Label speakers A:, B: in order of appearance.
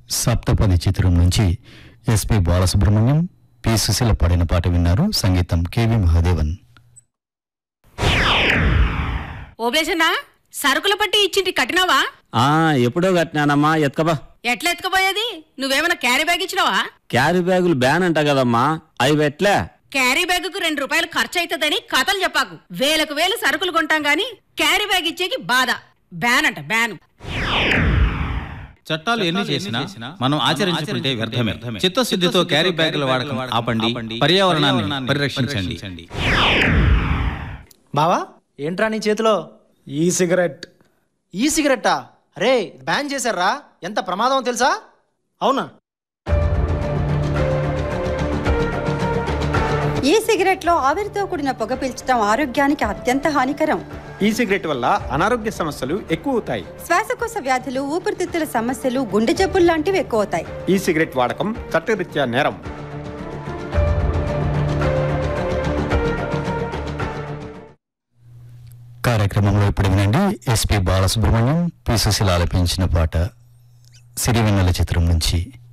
A: సప్తపది చిత్రం నుంచి SP Balasubrahmanyam P Susheela పాడిన పాట విన్నారు సంగీతం కెవి మహాదేవన్
B: ఓబ్లేసన్నా సరుకుల పట్టి ఇచ్చింటి కట్టినావా
C: ఆ ఎప్పుడో కట్టినానమ్మా ఎత్కబా
B: ఎట్లా ఎత్తుకుపోయేది నువ్వేమైనా క్యారీ బ్యాగ్ ఇచ్చినావా
C: క్యారీ బ్యాగులు బ్యాన్ అంట కదమ్మా అవి పెట్లే
B: క్యారీ బ్యాగుకు రెండు రూపాయలు ఖర్చు అవుతుందని కథలు చెప్పాకు వేలకు వేలు సరుకులు కొంటాం గాని క్యారీ బ్యాగ్ ఇచ్చేకి బాధ బ్యాన్ అంట బ్యాన్
D: చట్టాలు ఎన్ని చేసినా మనం ఆచరించుకుంటే వ్యర్థమే చిత్తశుద్ధితో క్యారీ బ్యాగుల వాడకం ఆపండి పర్యావరణాన్ని పరిరక్షించండి
E: బావా ఏంట్రా నీ చేతిలో
F: ఈ సిగరెట్
E: ఈ సిగరెట్టా రే బ్యాన్ చేశారా ఎంత ప్రమాదం తెలుసా
F: అవునా
G: ఈ సిగరెట్లో ఆవిరితో కూడిన పొగ పీల్చడం ఆరోగ్యానికి అత్యంత హానికరం
F: ఈ సిగరెట్ వల్ల అనారోగ్య సమస్యలు ఎక్కువ అవుతాయి
G: శ్వాసకోశ వ్యాధులు ఊపిరితిత్తుల సమస్యలు గుండె జబ్బులు లాంటివి ఎక్కువ అవుతాయి
F: ఈ సిగరెట్ వాడకం చట్టరీత్యా నేరం
A: కార్యక్రమంలో ఇప్పుడు వినండి ఎస్పి బాలసుబ్రహ్మణ్యం పి సుశీల ఆలపించిన పాట సిరివెన్నెల చిత్రం నుంచి